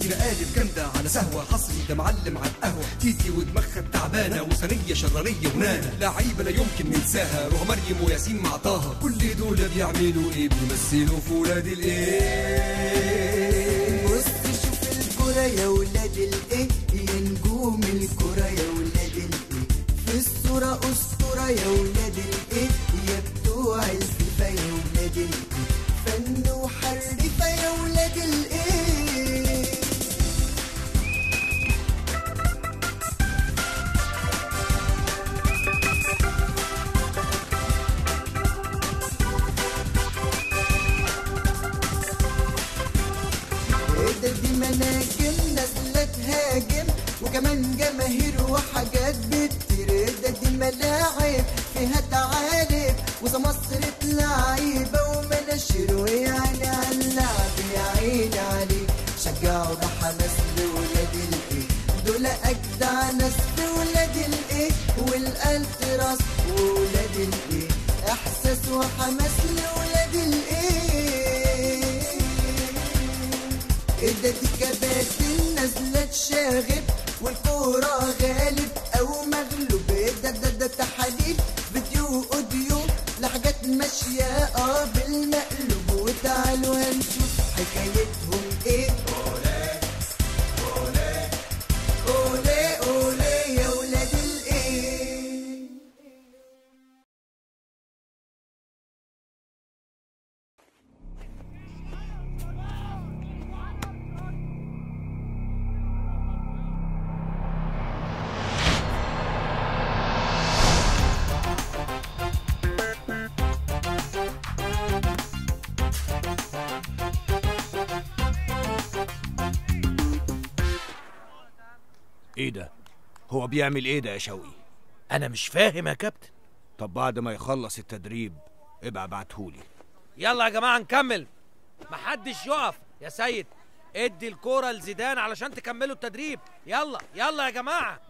مقالب جامدة على سهوة حصري ده معلم على القهوة تيتي ودماغها التعبانة وثنية شرانية ونانا لعيبة لا يمكن ننساها روح مريم وياسين مع طه كل دول بيعملوا ايه بيمثلوا في ولاد الايه بص شوف الكرة يا ولاد الايه يا نجوم الكرة يا ولاد الايه في الصورة أسطورة يا ولاد الايه يا بتوع الفيفا يا ولاد الايه فن وحرفة يا ولاد الايه ده دي مناجم نازلة تهاجم وكمان جماهير وحاجات بتطير ده دي ملاعب فيها تعالب وسمسرة لعيبة ومناشير ويعني على اللعب يا عيني عليك شجعوا ده حماس لولاد الايه دول أجدع ناس في ولاد الايه والقلب راس وولاد الايه إحساس وحماس لولاد الايه ده دي كباتن نازلة تشاغب والكورة غالب أو مغلوب ده ده ده تحاليل فيديو أوديو لحاجات ماشية اه بالمقلوب وتعالوا هنشوف حكايتهم ايه أولي أولي يا ولاد الايه ايه ده هو بيعمل ايه ده يا شوقي انا مش فاهم يا كابتن طب بعد ما يخلص التدريب ابقى ابعتهولي يلا يا جماعه نكمل محدش يقف يا سيد ادي الكوره لزيدان علشان تكملوا التدريب يلا يلا يا جماعه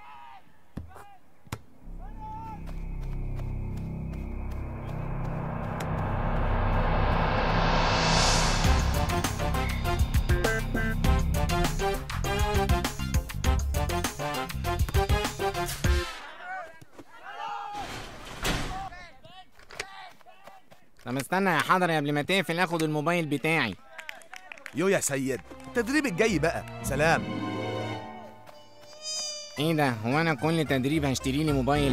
طب استنى يا حضري قبل ما تقفل اخد الموبايل بتاعي يو يا سيد التدريب الجاي بقى سلام ايه ده هو انا كل تدريب هشتري لي موبايل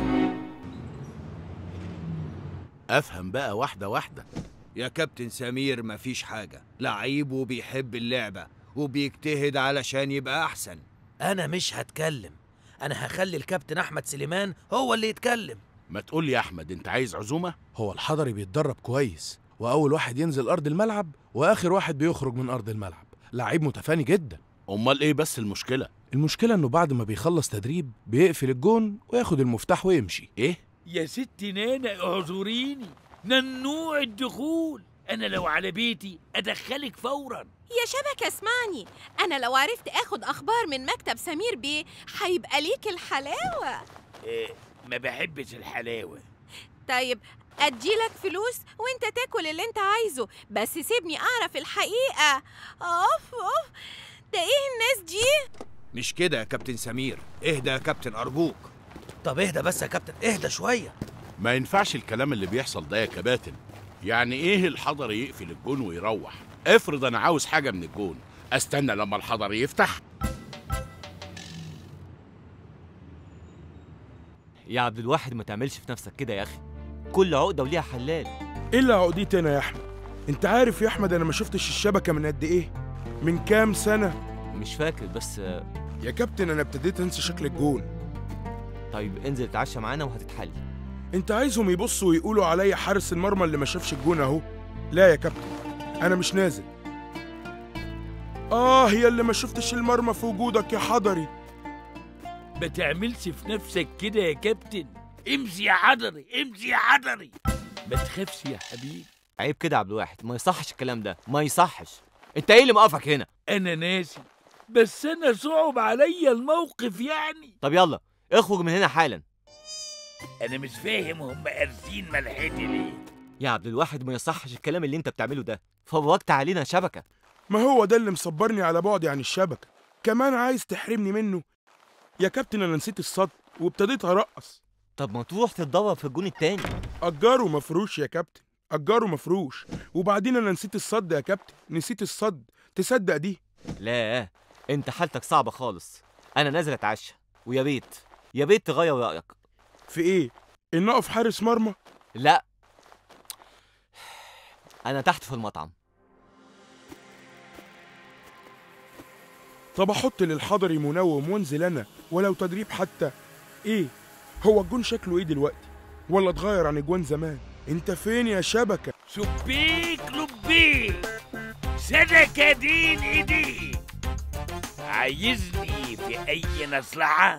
افهم بقى واحده واحده يا كابتن سمير مفيش حاجة لعيب وبيحب اللعبة وبيجتهد علشان يبقى أحسن انا مش هتكلم انا هخلي الكابتن احمد سليمان هو اللي يتكلم ما تقول لي يا احمد انت عايز عزومه هو الحضري بيتدرب كويس واول واحد ينزل ارض الملعب واخر واحد بيخرج من ارض الملعب لعيب متفاني جدا امال ايه بس المشكله المشكله انه بعد ما بيخلص تدريب بيقفل الجون وياخد المفتاح ويمشي ايه يا ست نانا اعذريني ممنوع الدخول انا لو على بيتي ادخلك فورا يا شبكة اسمعني أنا لو عرفت آخد أخبار من مكتب سمير بيه هيبقى ليك الحلاوة إيه ما بحبش الحلاوه طيب أديلك فلوس وأنت تاكل اللي أنت عايزه بس سيبني أعرف الحقيقة أوف أوف ده إيه الناس دي؟ مش كده يا كابتن سمير اهدى يا كابتن أرجوك طب اهدى بس يا كابتن اهدى شويه ما ينفعش الكلام اللي بيحصل ده يا كباتن يعني ايه الحضر يقفل الجون ويروح افرض انا عاوز حاجه من الجون استنى لما الحضر يفتح يا عبد الواحد ما تعملش في نفسك كده يا اخي كل عقده وليها حلال ايه اللي عقديتي انا يا احمد انت عارف يا احمد انا ما شفتش الشبكه من قد ايه من كام سنه مش فاكر بس آه، يا كابتن انا ابتديت انسى شكل الجون طيب انزل اتعشى معانا وهتتحل انت عايزهم يبصوا ويقولوا عليا حارس المرمى اللي ما شافش الجون اهو لا يا كابتن انا مش نازل اه يا اللي ما شفتش المرمى في وجودك يا حضري ما تعملش في نفسك كده يا كابتن امشي يا حضري امشي يا حضري ما تخافش يا حبيبي عيب كده يا عبد الواحد ما يصحش الكلام ده ما يصحش انت ايه اللي موقفك هنا انا ناسي بس انا صعب عليا الموقف يعني طب يلا اخرج من هنا حالا انا مش فاهم هم قارسين ملحتي ليه يا عبد الواحد ما يصحش الكلام اللي انت بتعمله ده فوقت علينا شبكه ما هو ده اللي مصبرني على بعدي عن الشبكة كمان عايز تحرمني منه يا كابتن انا نسيت الصد وابتديت ارقص طب ما تروح تتدرب في الجون التاني اجره مفروش يا كابتن اجره مفروش وبعدين انا نسيت الصد يا كابتن نسيت الصد تصدق دي لا انت حالتك صعبة خالص انا نازل اتعشى ويا ريت يا ريت تغير رأيك في ايه ان اقف حارس مرمى لا انا تحت في المطعم طب احط للحضري منوم وانزل انا ولو تدريب حتى ايه هو الجون شكله ايه دلوقتي ولا اتغير عن اجوان زمان انت فين يا شبكه شبيك لبيك صدقة دين ايديك عايزني في اي مصلحة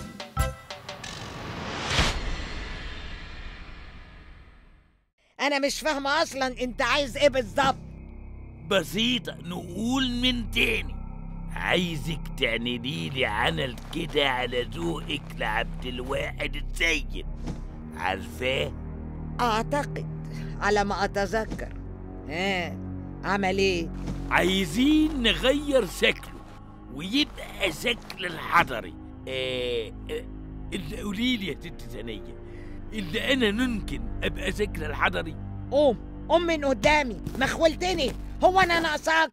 انا مش فاهمه اصلا انت عايز ايه بالظبط بسيطة نقول من تاني عايزك تعملي لي عمل كده على ذوقك لعبد الواحد السيد عارفاه اعتقد على ما اتذكر ها عمل ايه عايزين نغير شكله ويبقى شكل الحضري آه آه اللي قولي لي يا ست ثانية اللي أنا ممكن أبقى شكل الحضري قوم قوم من قدامي ما خولتني هو انا ناقصاك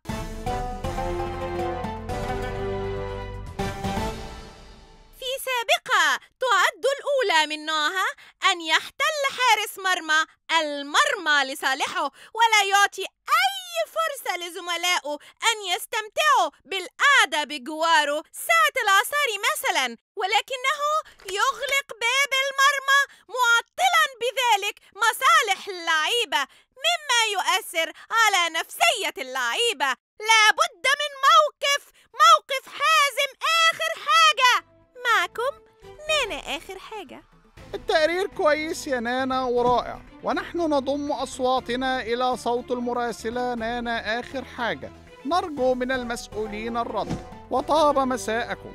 في سابقة تعد الأولى من نوعها أن يحتل حارس مرمى المرمى لصالحه ولا يعطي أي فرصة لزملائه أن يستمتعوا بالقعدة بجواره ساعة العصار مثلا ولكنه يغلق باب المرمى معطلا بذلك مصالح اللعيبة مما يؤثر على نفسية اللعيبة لابد من موقف موقف حازم آخر حاجة معكم نانا آخر حاجة التقرير كويس يا نانا ورائع ونحن نضم أصواتنا إلى صوت المراسلة نانا آخر حاجة نرجو من المسؤولين الرد وطاب مساءكم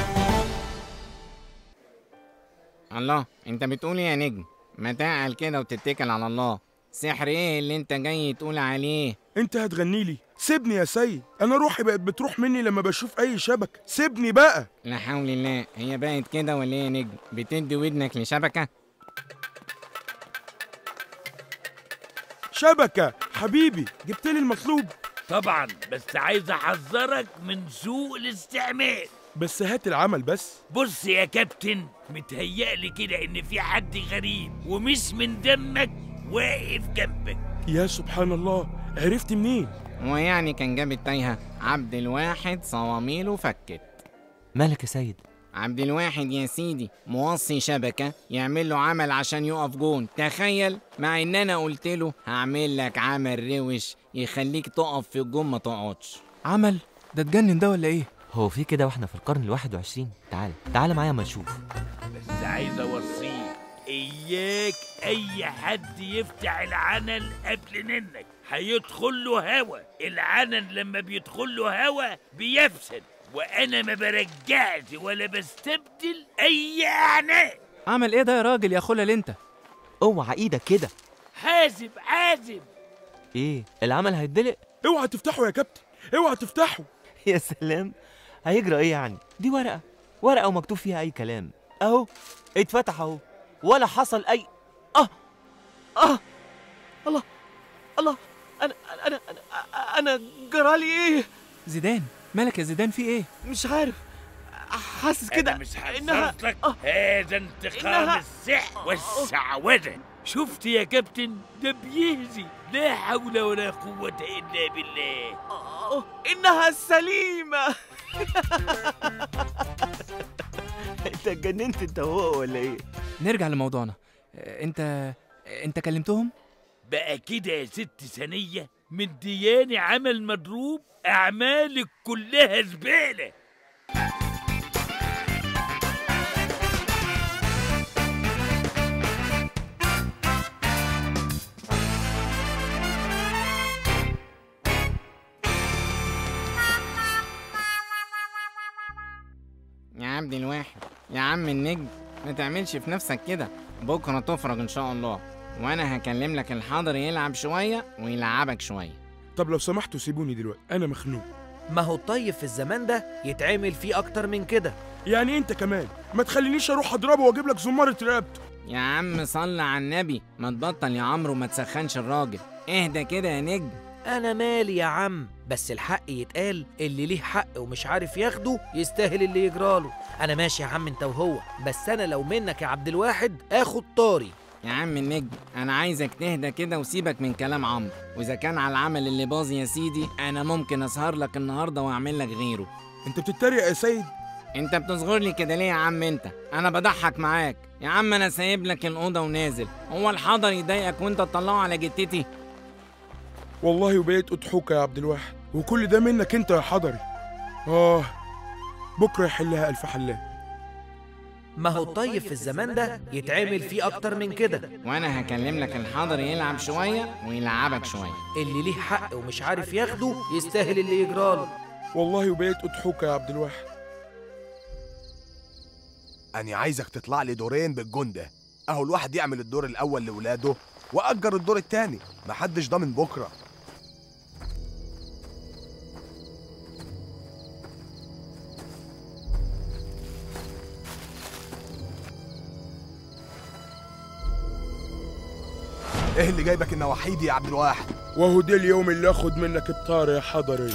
الله انت بتقول ايه يا نجم ما تعقل كده وتتكل على الله سحر ايه اللي انت جاي تقول عليه انت هتغني لي سيبني يا سيد انا روحي بقت بتروح مني لما بشوف اي شبكه سيبني بقى لا حول الله هي بقت كده ولا ايه يا نجم بتدي ودنك لشبكه شبكه حبيبي جبت لي المطلوب طبعا بس عايز أحذرك من سوء الاستعمال بس هات العمل بس بص يا كابتن متهيألي كده إن في حد غريب ومش من دمك واقف جنبك يا سبحان الله عرفت منين ويعني كان جاب التايهه عبد الواحد صواميله فكت مالك يا سيد عبد الواحد يا سيدي موصي شبكة يعمل له عمل عشان يقف جون تخيل مع ان انا قلت له هعمل لك عمل روش يخليك تقف في الجون ما تقعدش عمل ده اتجنن ده ولا ايه هو في كده واحنا في القرن الواحد وعشرين تعال تعال معايا ما نشوف بس عايز أوصيك إياك أي حد يفتح العنل قبل منك هيدخل له هوا العنل لما بيدخل له هوا بيفسد وأنا ما برجعش ولا بستبدل أي أعناق عمل ايه ده يا راجل يا خلل انت اوعى ايدك كده حازم حازم ايه العمل هيتدلق اوعى تفتحه يا كابتن اوعى تفتحه يا سلام هيجرى ايه يعني دي ورقه ورقه ومكتوب فيها اي كلام اهو اتفتح اهو ولا حصل اي اه اه الله الله انا انا انا, أنا جرالي ايه زيدان مالك يا زيدان في ايه مش عارف حاسس كده أنا مش انها حذرتك هذا انتقام إنها- السحر والسعودة شفت يا كابتن ده بيهزي لا حول ولا قوة إلا بالله آه، انها سليمه انت اتجننت انت هو ولا ايه نرجع لموضوعنا آه، انت انت كلمتهم بقى كده يا ست ثانية من دياني عمل مضروب أعمالك كلها زبالة يا عبد الواحد يا عم النجم ما تعملش في نفسك كده بكره تفرج ان شاء الله وانا هكلم لك الحاضر يلعب شويه ويلعبك شويه طب لو سمحتوا سيبوني دلوقتي انا مخنوق ما هو الطيب في الزمان ده يتعمل فيه اكتر من كده يعني انت كمان ما تخلينيش اروح اضربه واجيب لك زمارة رقبته يا عم صل على النبي ما تبطل يا عمرو ما تسخنش الراجل اهدى كده يا نجم انا مالي يا عم بس الحق يتقال اللي ليه حق ومش عارف ياخده يستاهل اللي يجراله انا ماشي يا عم انت وهو بس انا لو منك يا عبد الواحد اخد طاري يا عم النجم انا عايزك تهدى كده وسيبك من كلام عمرو واذا كان على العمل اللي باظ يا سيدي انا ممكن اسهر لك النهارده واعمل لك غيره انت بتتريق يا سيد انت بتصغر لي كده ليه يا عم انت انا بضحك معاك يا عم انا سايب لك الاوضه ونازل هو الحضر يضايقك وانت تطلعه على جتتي والله وبقيت اضحوكه يا عبد الواحد وكل ده منك انت يا حضري اه بكره يحلها الف حلال ما هو الطيب في الزمان ده يتعمل فيه اكتر من كده وانا هكلم لك الحضر يلعب شويه ويلعبك شويه اللي ليه حق ومش عارف ياخده يستاهل اللي يجراله والله وبقيت اضحوكه يا عبد الواحد أنا عايزك تطلع لي دورين بالجون ده أهو الواحد يعمل الدور الأول لولاده وأجر الدور التاني محدش ضامن بكرة إيه اللي جايبك النواحيدي يا عبد الواحد وهو ده اليوم اللي اخد منك بطار يا حضري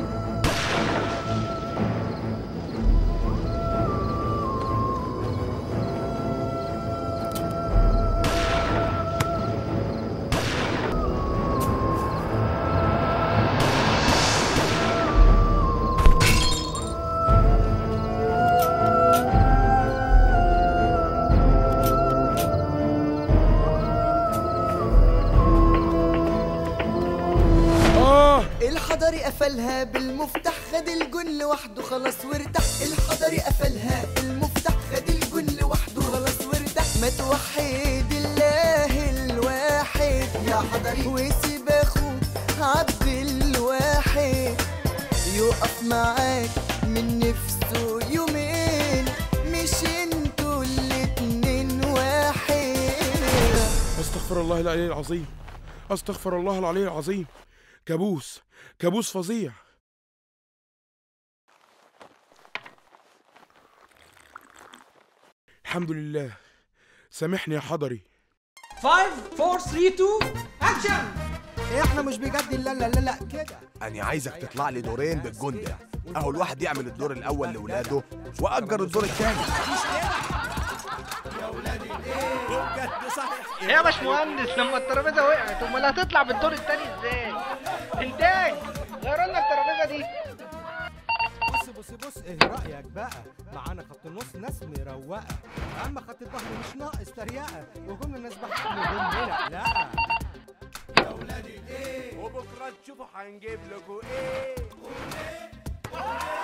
اه الحضري قفلها بالمفتاح خد الجن لوحده خلاص وارتاح الحضري قفلها بالمفتاح خد الجن لوحده خلاص وارتاح ما توحد الله الواحد يا حضري وسيب اخوك عبد الواحد يقف معاك من نفسه يومين مش انتوا الاتنين واحد استغفر الله العلي العظيم استغفر الله العلي العظيم كابوس كابوس فظيع الحمد لله سامحني يا حضري 5 4 3 2 اكشن احنا مش بجد لا لا لا لا كده أنا عايزك تطلع لي دورين بالجون ده أهو الواحد يعمل الدور الأول لولاده وأجر الدور التاني يا باشمهندس لما الترابيزه وقعت امال هتطلع بالدور التاني ازاي؟ انتاج غير لنا الترابيزه دي بص بص بص ايه رأيك بقى معانا خط النص ناس مروقة اما خط الظهر مش ناقص تريقة وجم الناس بقى مهمنا لا يا ولاد الايه وبكره تشوفوا هنجيب لكم ايه